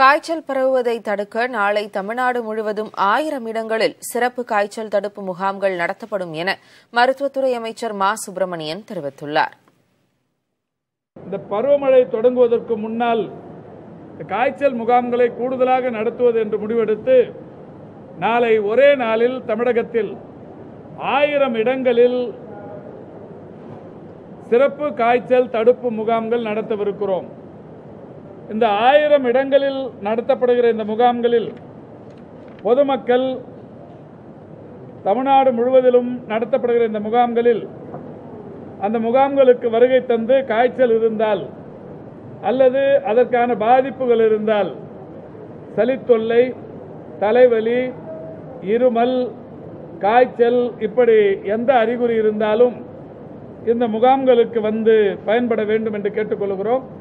காய்ச்சல் பரவுவதை தடுக்க நாளை தமிழ்நாடு முழுவதும் ஆயிரம் இடங்களில் சிறப்பு காய்ச்சல் தடுப்பு முகாம்கள் நடத்தப்படும் என மருத்துவத்துறை அமைச்சர் மா சுப்பிரமணியன் தெரிவித்துள்ளார் இந்த பருவமழை தொடங்குவதற்கு முன்னால் காய்ச்சல் முகாம்களை கூடுதலாக நடத்துவது என்று முடிவெடுத்து நாளை ஒரே நாளில் தமிழகத்தில் ஆயிரம் இடங்களில் சிறப்பு காய்ச்சல் தடுப்பு முகாம்கள் நடத்தவிருக்கிறோம் இந்த ஆயிரம் இடங்களில் நடத்தப்படுகிற இந்த முகாம்களில் பொதுமக்கள் தமிழ்நாடு முழுவதிலும் நடத்தப்படுகிற இந்த முகாம்களில் அந்த முகாம்களுக்கு வருகை தந்து காய்ச்சல் இருந்தால் அல்லது அதற்கான பாதிப்புகள் இருந்தால் சளித்தொல்லை தலைவலி இருமல் காய்ச்சல் இப்படி எந்த அறிகுறி இருந்தாலும் இந்த முகாம்களுக்கு வந்து பயன்பட வேண்டும் என்று கேட்டுக்கொள்கிறோம்